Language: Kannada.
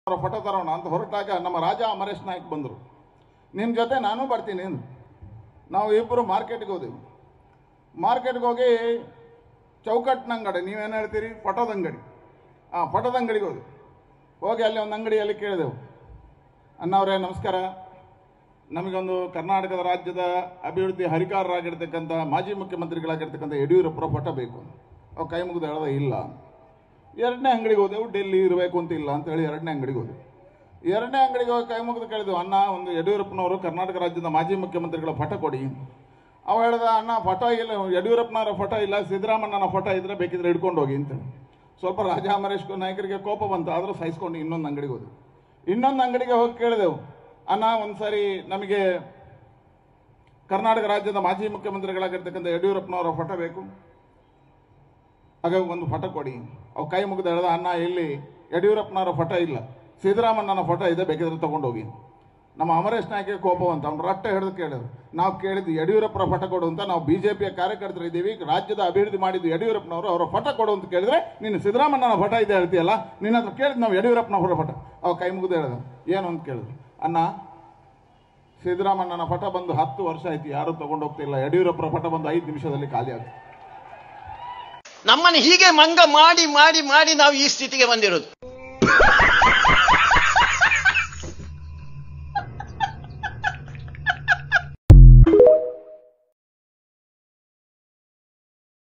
ಅವರ ಫೋಟೋ ತರೋಣ ಅಂತ ಹೊರಟಾಗ ನಮ್ಮ ರಾಜ ಅಮರೇಶ್ ನಾಯ್ಕ್ ಬಂದರು ನಿಮ್ಮ ಜೊತೆ ನಾನು ಬರ್ತೀನಿ ಅಂದ್ರು. ನಾವು ಇಬ್ಬರು ಮಾರ್ಕೆಟ್ಗೆ ಹೋದೆವು ಮಾರ್ಕೆಟ್ಗೆ ಹೋಗಿ ಚೌಕಟ್ಟಿನ ಅಂಗಡಿ ನೀವೇನು ಹೇಳ್ತೀರಿ ಫೋಟೋದ ಅಂಗಡಿ ಹಾಂ ಫೋಟೋದ ಅಂಗಡಿಗೆ ಹೋದೆವು ಹೋಗಿ ಅಲ್ಲಿ ಒಂದು ಅಂಗಡಿಯಲ್ಲಿ ಕೇಳಿದೆವು ಅಣ್ಣವರೇ ನಮಸ್ಕಾರ ನಮಗೊಂದು ಕರ್ನಾಟಕದ ರಾಜ್ಯದ ಅಭಿವೃದ್ಧಿ ಹರಿಕಾರರಾಗಿರ್ತಕ್ಕಂಥ ಮಾಜಿ ಮುಖ್ಯಮಂತ್ರಿಗಳಾಗಿರ್ತಕ್ಕಂಥ ಯಡಿಯೂರಪ್ಪರ ಫೋಟೋ ಬೇಕು ಅವು ಕೈ ಮುಗಿದು ಹೇಳೋದ ಇಲ್ಲ ಎರಡನೇ ಅಂಗಡಿಗೆ ಹೋದೆವು ಡೆಲ್ಲಿ ಇರಬೇಕು ಅಂತ ಇಲ್ಲ ಅಂತ ಹೇಳಿ ಎರಡನೇ ಅಂಗಡಿಗೆ ಹೋದೆವು ಎರಡನೇ ಅಂಗಡಿಗೆ ಹೋಗಿ ಕೈ ಮುಗಿದು ಕೇಳಿದೆವು ಅಣ್ಣ ಒಂದು ಯಡಿಯೂರಪ್ಪನವರು ಕರ್ನಾಟಕ ರಾಜ್ಯದ ಮಾಜಿ ಮುಖ್ಯಮಂತ್ರಿಗಳ ಫೋಟೋ ಕೊಡಿ ಅವ ಹೇಳ್ದ ಅಣ್ಣ ಫೋಟೋ ಇಲ್ಲ ಯಡಿಯೂರಪ್ಪನವರ ಫೋಟೋ ಇಲ್ಲ ಸಿದ್ದರಾಮಣ್ಣನ ಫೋಟೋ ಇದ್ರೆ ಬೇಕಿದ್ರೆ ಹಿಡ್ಕೊಂಡು ಹೋಗಿ ಅಂತ ಸ್ವಲ್ಪ ರಾಜ ಅಮರೇಶ್ ನಾಯಕರಿಗೆ ಕೋಪ ಬಂತು ಆದರೂ ಸಹಿಸ್ಕೊಂಡು ಇನ್ನೊಂದು ಅಂಗಡಿಗೆ ಹೋದೆವು ಇನ್ನೊಂದು ಅಂಗಡಿಗೆ ಹೋಗಿ ಕೇಳಿದೆವು ಅಣ್ಣ ಒಂದ್ಸರಿ ನಮಗೆ ಕರ್ನಾಟಕ ರಾಜ್ಯದ ಮಾಜಿ ಮುಖ್ಯಮಂತ್ರಿಗಳಾಗಿರ್ತಕ್ಕಂಥ ಯಡಿಯೂರಪ್ಪನವರ ಫೋಟೋ ಬೇಕು ಆಗ ಒಂದು ಫೋಟೋ ಕೊಡಿ ಅವು ಕೈ ಮುಗಿದು ಹೇಳ್ದ ಅಣ್ಣ ಇಲ್ಲಿ ಯಡಿಯೂರಪ್ಪನವರ ಫೋಟೋ ಇಲ್ಲ ಸಿದ್ದರಾಮಣ್ಣನ ಫೋಟೋ ಇದೆ ಬೇಕಿದ್ರೆ ತಗೊಂಡೋಗಿ ನಮ್ಮ ಅಮರೇಶ್ ನಾಯ್ಕ ಕೋಪ ಅಂತ ಅವ್ನು ರಟ್ಟ ಹಿಡಿದು ಕೇಳಿದ್ರು ನಾವು ಕೇಳಿದ್ದು ಯಡಿಯೂರಪ್ಪರ ಫೋಟೋ ಕೊಡು ಅಂತ ನಾವು ಬಿ ಜೆ ಪಿಯ ಕಾರ್ಯಕರ್ತರು ಇದ್ದೀವಿ ರಾಜ್ಯದ ಅಭಿವೃದ್ಧಿ ಮಾಡಿದ್ದು ಯಡಿಯೂರಪ್ಪನವರು ಅವರ ಫೋಟೋ ಕೊಡು ಅಂತ ಕೇಳಿದ್ರೆ ನೀನು ಸಿದ್ದರಾಮಣ್ಣನ ಫೋಟೋ ಇದೆ ಹೇಳ್ತೀಯಲ್ಲ ನಿನ್ನ ಹತ್ರ ಕೇಳಿದ್ ನಾವು ಯಡಿಯೂರಪ್ಪನವರ ಫೋಟೋ ಅವ ಕೈ ಮುಗಿದು ಹೇಳ್ದ ಏನು ಅಂತ ಕೇಳಿದ್ರು ಅಣ್ಣ ಸಿದ್ದರಾಮಣ್ಣನ ಫೋಟೋ ಬಂದು ಹತ್ತು ವರ್ಷ ಆಯ್ತು ಯಾರು ತಗೊಂಡು ಹೋಗ್ತಿಲ್ಲ ಯಡಿಯೂರಪ್ಪರ ಫೋಟೋ ಬಂದು ಐದು ನಿಮಿಷದಲ್ಲಿ ಖಾಲಿ ಆಗುತ್ತೆ ನಮ್ಮನ್ನು ಹೀಗೆ ಮಂಗ ಮಾಡಿ ಮಾಡಿ ಮಾಡಿ ನಾವು ಈ ಸ್ಥಿತಿಗೆ ಬಂದಿರೋದು